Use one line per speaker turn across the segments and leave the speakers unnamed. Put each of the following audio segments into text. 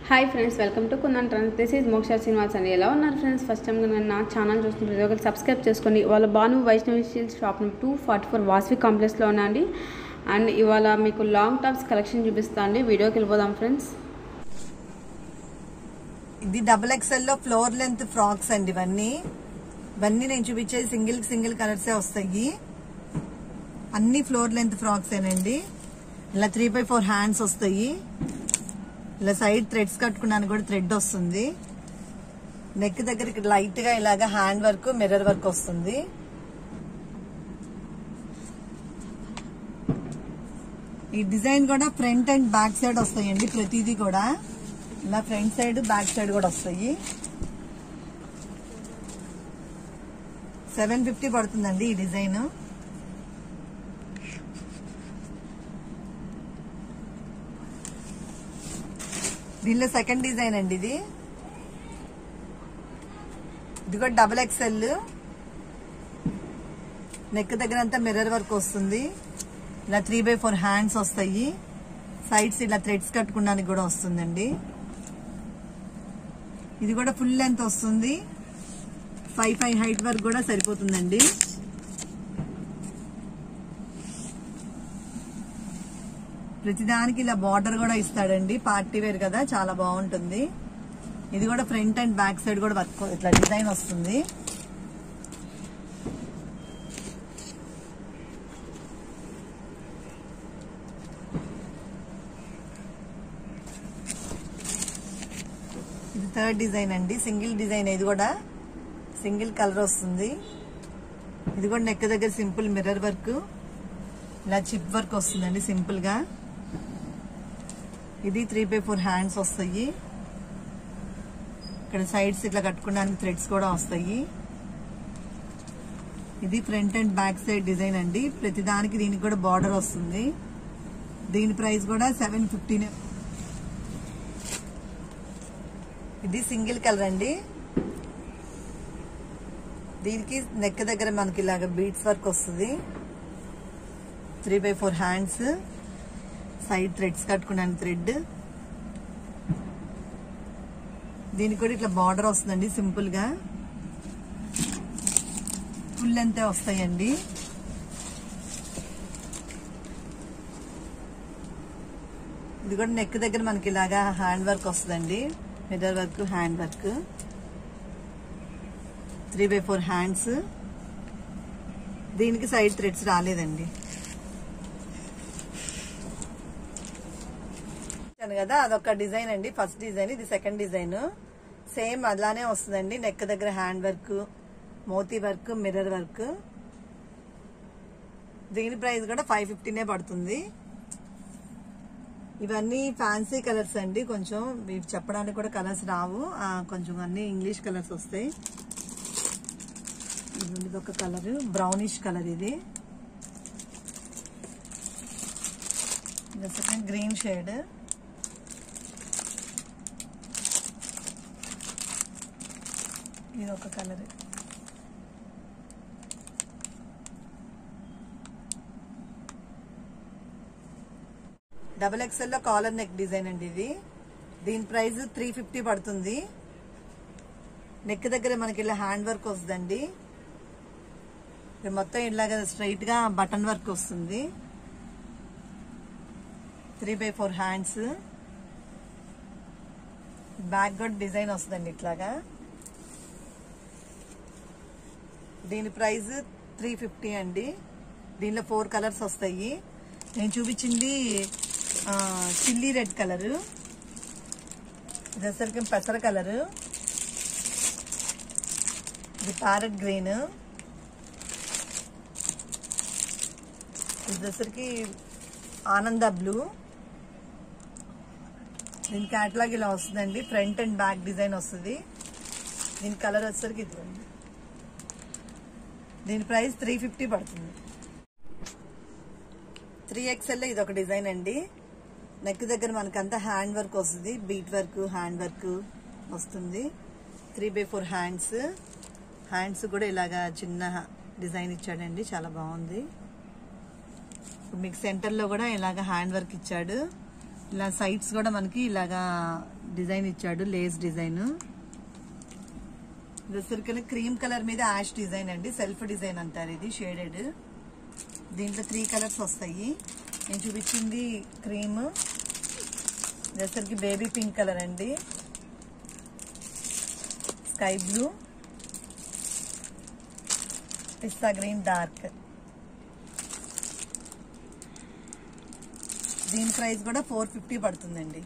Hi friends welcome to Kundan trends this is Moksha Srinivas అండి ఎలా ఉన్నారు ఫ్రెండ్స్ ఫస్ట్ టైం కనుక నా ఛానల్ చూస్తున్న ప్రతి ఒక్కరు సబ్స్క్రైబ్ చేసుకోండి వాళ్ళ Bhanu Vaishnavi steels shop two forty four Vasavi కాంప్లెక్స్లో ఉన్నా అండి అండ్ ఇవాళ మీకు లాంగ్ టాప్స్ కలెక్షన్ చూపిస్తా అండి వీడియోకి వెళ్ళిపోదాం ఫ్రెండ్స్
ఇది డబుల్ ఎక్స్ఎల్ లో ఫ్లోర్ లెంత్ ఫ్రాక్స్ అండి ఇవన్నీ ఇవన్నీ నేను చూపించేది సింగిల్ సింగిల్ కలర్సే వస్తాయి అన్ని ఫ్లోర్ లెంత్ ఫ్రాక్స్ ఏనండి ఇలా త్రీ బై ఫోర్ హ్యాండ్స్ వస్తాయి ఇలా సైడ్ థ్రెడ్స్ కట్టుకున్నాను కూడా థ్రెడ్ వస్తుంది నెక్ దగ్గర ఇక్కడ లైట్ గా ఇలాగా హ్యాండ్ వర్క్ మిర్రర్ వర్క్ వస్తుంది ఈ డిజైన్ కూడా ఫ్రంట్ అండ్ బ్యాక్ సైడ్ వస్తాయండి ప్రతిదీ కూడా ఇలా ఫ్రంట్ సైడ్ బ్యాక్ సైడ్ కూడా వస్తాయి సెవెన్ ఫిఫ్టీ పడుతుందండి ఈ డిజైన్ దీనిలో సెకండ్ డిజైన్ అండి ఇది ఇది కూడా డబుల్ ఎక్స్ఎల్ నెక్ దగ్గర అంతా మిర్రర్ వర్క్ వస్తుంది ఇలా త్రీ బై ఫోర్ హ్యాండ్స్ వస్తాయి సైడ్స్ ఇలా థ్రెడ్స్ కట్టుకోవడానికి కూడా వస్తుందండి ఇది కూడా ఫుల్ లెంత్ వస్తుంది ఫైవ్ ఫైవ్ హైట్ వరకు కూడా సరిపోతుందండి ప్రతిదానికి ఇలా బార్డర్ కూడా ఇస్తాడండి పార్టీ వేర్ కదా చాలా బాగుంటుంది ఇది కూడా ఫ్రంట్ అండ్ బ్యాక్ సైడ్ కూడా వర్క్ ఇట్లా డిజైన్ వస్తుంది ఇది థర్డ్ డిజైన్ అండి సింగిల్ డిజైన్ ఇది కూడా సింగిల్ కలర్ వస్తుంది ఇది కూడా నెక్ దగ్గర సింపుల్ మిర్రర్ వర్క్ ఇలా చిప్ వర్క్ వస్తుందండి సింపుల్ గా ఇది త్రీ బై ఫోర్ హ్యాండ్స్ వస్తాయి ఇక్కడ సైడ్స్ ఇట్లా కట్టుకోవడానికి థ్రెడ్స్ కూడా వస్తాయి ఇది front and back side design అండి ప్రతి దానికి దీనికి కూడా బార్డర్ వస్తుంది దీని ప్రైస్ కూడా సెవెన్ ఫిఫ్టీనే ఇది సింగిల్ కలర్ అండి దీనికి నెక్ దగ్గర మనకి ఇలాగ బీట్స్ వర్క్ వస్తుంది three by four hands side threads కట్టుకున్నాను థ్రెడ్ దీనికి కూడా ఇట్లా బార్డర్ వస్తుందండి సింపుల్ గా ఫుల్ లెంతే వస్తాయండి ఇది కూడా నెక్ దగ్గర మనకి ఇలాగా హ్యాండ్ వర్క్ వస్తుందండి mirror work hand work three by four hands దీనికి సైడ్ థ్రెడ్స్ రాలేదండి చెప్పాను కదా అదొక డిజైన్ అండి ఫస్ట్ డిజైన్ ఇది సెకండ్ డిజైన్ సేమ్ అలానే వస్తుందండి నెక్ దగ్గర హ్యాండ్ వర్క్ మోతీ వర్క్ మిర్రర్ వర్క్ దీని ప్రైస్ కూడా ఫైవ్ ఫిఫ్టీనే పడుతుంది ఇవన్నీ ఫ్యాన్సీ కలర్స్ అండి కొంచెం ఇవి చెప్పడానికి కూడా కలర్స్ రావు ఆ, కొంచెం అన్ని ఇంగ్లీష్ కలర్స్ వస్తాయి ఇది ఒక కలర్ బ్రౌనిష్ కలర్ ఇది సెకండ్ గ్రీన్ షేడ్ ఇది ఒక కలర్ డబల్ ఎక్స్ఎల్ లో కాలర్ నెక్ డిజైన్ అండి ఇది దీని ప్రైస్ త్రీ ఫిఫ్టీ పడుతుంది నెక్ దగ్గర మనకి ఇలా హ్యాండ్ వర్క్ వస్తుందండి ఇది మొత్తం ఇలాగ స్ట్రైట్ గా బటన్ వర్క్ వస్తుంది three by four hands back కూడా డిజైన్ వస్తుందండి ఇట్లాగా దీని ప్రైస్ త్రీ ఫిఫ్టీ అండి దీనిలో ఫోర్ కలర్స్ వస్తాయి నేను చూపించింది ఆ, చిల్లీ రెడ్ కలరు ఇది అసలుకి పెసర కలరు ఇది ప్యారెట్ గ్రీన్ ఇది వచ్చరికి ఆనంద బ్లూ దీని క్యాటలాగ్ ఇలా వస్తుందండి ఫ్రంట్ అండ్ బ్యాక్ డిజైన్ వస్తుంది దీని కలర్ వచ్చేసరికి ఇది ఉంది. దీని ప్రైస్ త్రీ ఫిఫ్టీ పడుతుంది త్రీ ఎక్స్ఎల్ ఇది ఒక డిజైన్ అండి నెక్ దగ్గర మనకంతా హ్యాండ్ వర్క్ వస్తుంది బీట్ వర్క్ హ్యాండ్ వర్క్ వస్తుంది three by four hands hands కూడా ఇలాగా చిన్న డిజైన్ ఇచ్చాడండి చాలా బాగుంది మీకు సెంటర్లో కూడా ఇలాగ హ్యాండ్ వర్క్ ఇచ్చాడు ఇలా సైడ్స్ కూడా మనకి ఇలాగా డిజైన్ ఇచ్చాడు లేస్ డిజైన్ దసరికల్ క్రీమ్ కలర్ మీద యాష్ డిజైన్ అండి సెల్ఫ్ డిజైన్ అంటారు ఇది షేడెడ్ దీంట్లో త్రీ కలర్స్ వస్తాయి నేను చూపించింది క్రీమ్ దసరికి బేబీ పింక్ కలర్ అండి స్కై బ్లూ పిస్తా గ్రీన్ డార్క్ దీని ప్రైస్ కూడా ఫోర్ ఫిఫ్టీ పడుతుందండి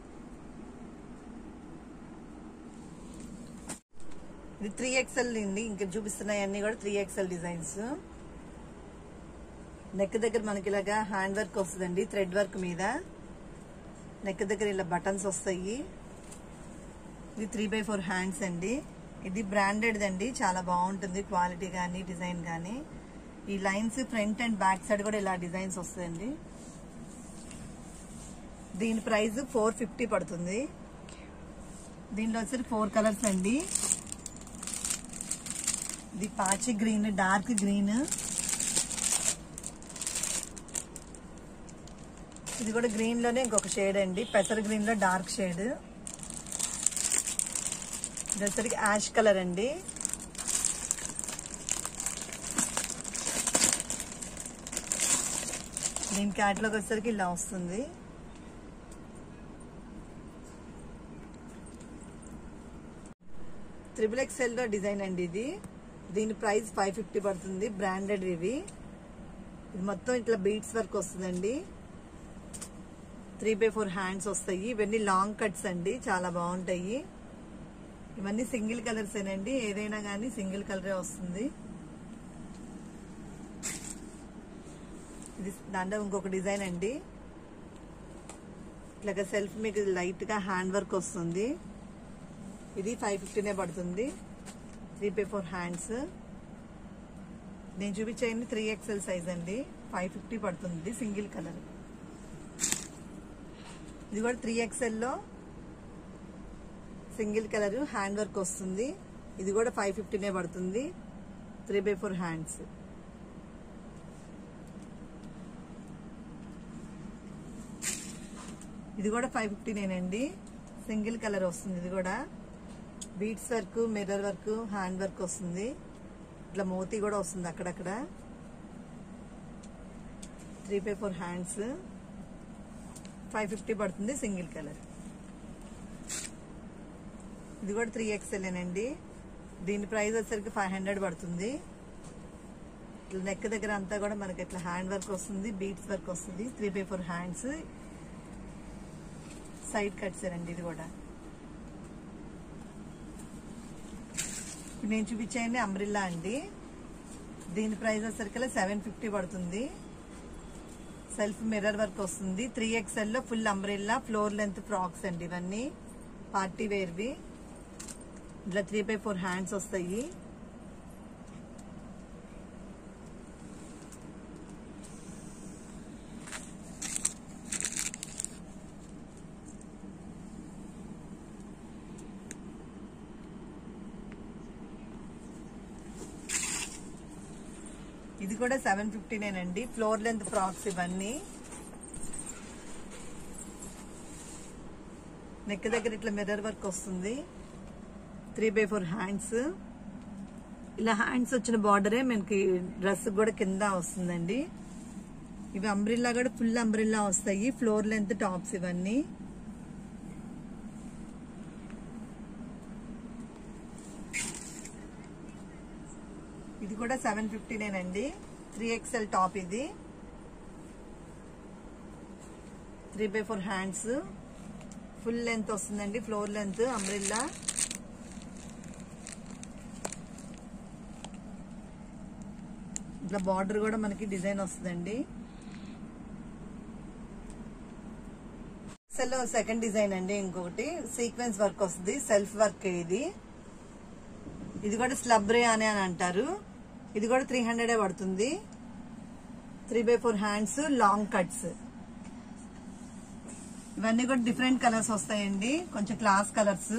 ఇది త్రీ ఎక్స్ఎల్ అండి ఇంకా చూపిస్తున్నాయి అన్ని కూడా త్రీ ఎక్స్ఎల్ డిజైన్స్ నెక్ దగ్గర మనకి ఇలాగా హ్యాండ్ వర్క్ వస్తుందండి థ్రెడ్ వర్క్ మీద నెక్ దగ్గర ఇలా బటన్స్ వస్తాయి ఇది త్రీ బై ఫోర్ హ్యాండ్స్ అండి ఇది బ్రాండెడ్ అండి చాలా బాగుంటుంది క్వాలిటీ కానీ డిజైన్ కానీ ఈ lines front and back side కూడా ఇలా డిజైన్స్ వస్తాయండి దీని ప్రైస్ ఫోర్ ఫిఫ్టీ పడుతుంది దీంట్లో వచ్చి ఫోర్ కలర్స్ అండి ఇది పాచి గ్రీన్ డార్క్ గ్రీన్ ఇది కూడా గ్రీన్ లోనే ఇంకొక షేడ్ అండి పెసర్ గ్రీన్ లో డార్క్ షేడ్ ఇది వచ్చరికి యాష్ కలర్ అండి దీని క్యాట్లాగ్ వచ్చేసరికి ఇలా వస్తుంది త్రిబుల్ ఎక్స్ఎల్ లో డిజైన్ అండి ఇది దీని ప్రైస్ ఫైవ్ ఫిఫ్టీ పడుతుంది బ్రాండెడ్ ఇవి ఇది మొత్తం ఇట్లా బీట్స్ వర్క్ వస్తుందండి త్రీ బై ఫోర్ హ్యాండ్స్ వస్తాయి ఇవన్నీ లాంగ్ కట్స్ అండి చాలా బాగుంటాయి ఇవన్నీ సింగిల్ కలర్స్ ఏనండి ఏదైనా కానీ సింగిల్ కలరే వస్తుంది ఇది దాంట్లో ఇంకొక డిజైన్ అండి ఇట్లాగా సెల్ఫ్ మీకు లైట్ గా హ్యాండ్ వర్క్ వస్తుంది ఇది ఫైవ్ ఫిఫ్టీనే పడుతుంది త్రీ బై ఫోర్ హ్యాండ్స్ నేను చూపించేయండి త్రీ ఎక్స్ఎల్ సైజ్ అండి ఫైవ్ ఫిఫ్టీ పడుతుంది సింగిల్ కలర్ ఇది కూడా త్రీ ఎక్స్ఎల్లో సింగిల్ కలర్ హ్యాండ్ వర్క్ వస్తుంది ఇది కూడా ఫైవ్ ఫిఫ్టీనే పడుతుంది త్రీ బై ఫోర్ హ్యాండ్స్ ఇది కూడా ఫైవ్ ఫిఫ్టీనేనండి సింగిల్ కలర్ వస్తుంది ఇది కూడా beads work mirror work hand work వస్తుంది ఇట్లా మోతీ కూడా వస్తుంది అక్కడక్కడ three by four hands five fifty పడుతుంది సింగిల్ కలర్ ఇది కూడా త్రీ ఎక్స్ఎల్ఏనండి దీని ప్రైస్ వచ్చేసరికి ఫైవ్ హండ్రెడ్ పడుతుంది ఇట్లా నెక్ దగ్గర అంతా కూడా మనకి ఇట్లా హ్యాండ్ వర్క్ వస్తుంది బీట్స్ వర్క్ వస్తుంది three by four hands side cuts అండి ఇది కూడా ఇప్పుడు నేను చూపించేయండి అంబ్రిల్లా అండి దీని ప్రైస్ వచ్చేసరికి సెవెన్ ఫిఫ్టీ పడుతుంది సెల్ఫ్ మిర్రర్ వర్క్ వస్తుంది త్రీ ఎక్స్ఎల్ లో full umbrella floor length frocks అండి ఇవన్నీ పార్టీ వేర్వి ఇట్లా త్రీ బై ఫోర్ హ్యాండ్స్ వస్తాయి ఇది కూడా సెవెన్ ఫిఫ్టీనేనండి ఫ్లోర్ లెంత్ ఫ్రాక్స్ ఇవన్నీ నెక్ దగ్గర ఇట్లా మిర్రర్ వర్క్ వస్తుంది త్రీ బై ఫోర్ హ్యాండ్స్ ఇలా హ్యాండ్స్ వచ్చిన బార్డరే మనకి డ్రెస్ కూడా కింద వస్తుందండి ఇవి అంబ్రిల్లా కూడా ఫుల్ అంబ్రిల్లా వస్తాయి ఫ్లోర్ లెంత్ టాప్స్ ఇవన్నీ ఇది కూడా సెవెన్ ఫిఫ్టీనేనండి త్రీ ఎక్స్ఎల్ టాప్ ఇది three by four hands full length వస్తుందండి ఫ్లోర్ లెంత్ అంబ్రిల్లా ఇట్లా బార్డర్ కూడా మనకి డిజైన్ వస్తుందండి లో సెకండ్ డిజైన్ అండి ఇంకొకటి సీక్వెన్స్ వర్క్ వస్తుంది సెల్ఫ్ వర్క్ ఇది ఇది కూడా స్లబ్రే అని అని అంటారు ఇది కూడా త్రీ హండ్రెడే పడుతుంది three by four hands long cuts ఇవన్నీ కూడా డిఫరెంట్ కలర్స్ వస్తాయండి కొంచెం క్లాస్ కలర్స్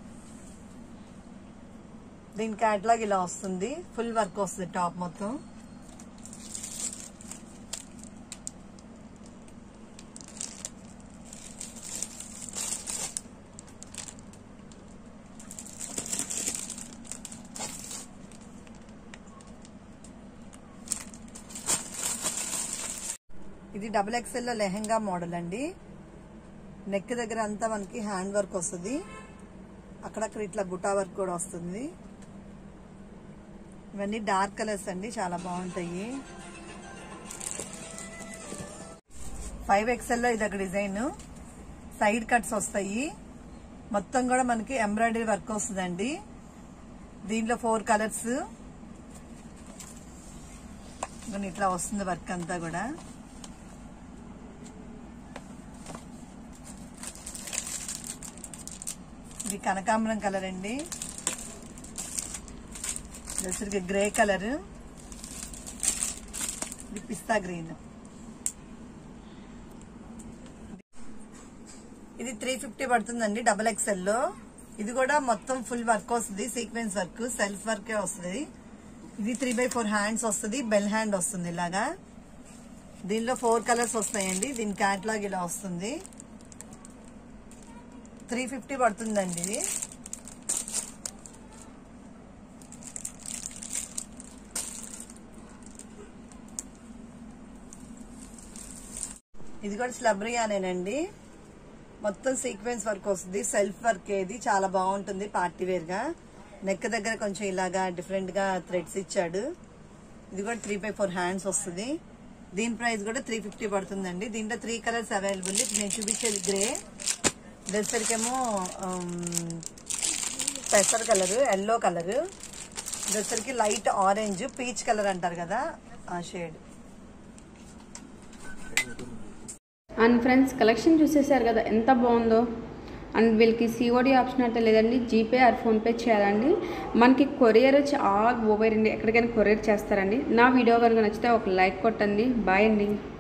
దీని క్యాట్లాగ్ ఇలా వస్తుంది ఫుల్ వర్క్ వస్తుంది టాప్ మొత్తం ఇది డబుల్ ఎక్స్ఎల్ లో లెహెంగా మోడల్ అండి నెక్ దగ్గర అంతా మనకి హ్యాండ్ వర్క్ వస్తుంది అక్కడక్కడ ఇట్లా బుటా వర్క్ కూడా వస్తుంది ఇవన్నీ డార్క్ కలర్స్ అండి చాలా బాగుంటాయి ఫైవ్ ఎక్స్ఎల్ లో ఇది ఒక డిజైన్ సైడ్ కట్స్ వస్తాయి మొత్తం కూడా మనకి ఎంబ్రాయిడరీ వర్క్ వస్తుందండి దీంట్లో ఫోర్ కలర్స్ ఇట్లా వస్తుంది వర్క్ అంతా కూడా ఇది కనకాంబరం కలర్ అండి దసరికి గ్రే కలర్ ఇది పిస్తా గ్రీన్ ఇది త్రీ ఫిఫ్టీ పడుతుందండి డబల్ ఎక్స్ఎల్ లో ఇది కూడా మొత్తం ఫుల్ వర్క్ వస్తుంది సీక్వెన్స్ వర్క్ సెల్ఫ్ వర్కే వస్తుంది ఇది త్రీ బై ఫోర్ హ్యాండ్స్ వస్తుంది బెల్ హ్యాండ్ వస్తుంది ఇలాగా దీనిలో ఫోర్ కలర్స్ వస్తాయండి దీని క్యాట్లాగ్ ఇలా వస్తుంది త్రీ ఫిఫ్టీ పడుతుందండి ఇది ఇది కూడా స్లబ్రియానేనండి మొత్తం సీక్వెన్స్ వర్క్ వస్తుంది సెల్ఫ్ వర్క్ ఏది చాలా బాగుంటుంది పార్టీ వేర్ గా నెక్ దగ్గర కొంచెం ఇలాగా డిఫరెంట్ గా థ్రెడ్స్ ఇచ్చాడు ఇది కూడా త్రీ బై ఫోర్ హ్యాండ్స్ వస్తుంది దీని ప్రైస్ కూడా త్రీ ఫిఫ్టీ పడుతుందండి దీంట్లో త్రీ కలర్స్ అవైలబుల్ ఇప్పుడు నేను చూపించేది గ్రే దసరికేమో పెసర్ కలర్ ఎల్లో కలర్ దసరికి లైట్ ఆరెంజ్ పీచ్ కలర్ అంటారు కదా ఆ షేడ్
అండ్ ఫ్రెండ్స్ కలెక్షన్ చూసేసారు కదా ఎంత బాగుందో అండ్ వీళ్ళకి సిఓడి ఆప్షన్ అంటే లేదండి జీపే ఆర్ ఫోన్పే చేయాలండి మనకి కొరియర్ వచ్చి ఆల్ ఓవర్ ఇండియా ఎక్కడికైనా కొరియర్ చేస్తారండి నా వీడియో కనుక నచ్చితే ఒక లైక్ కొట్టండి బాయ్ అండి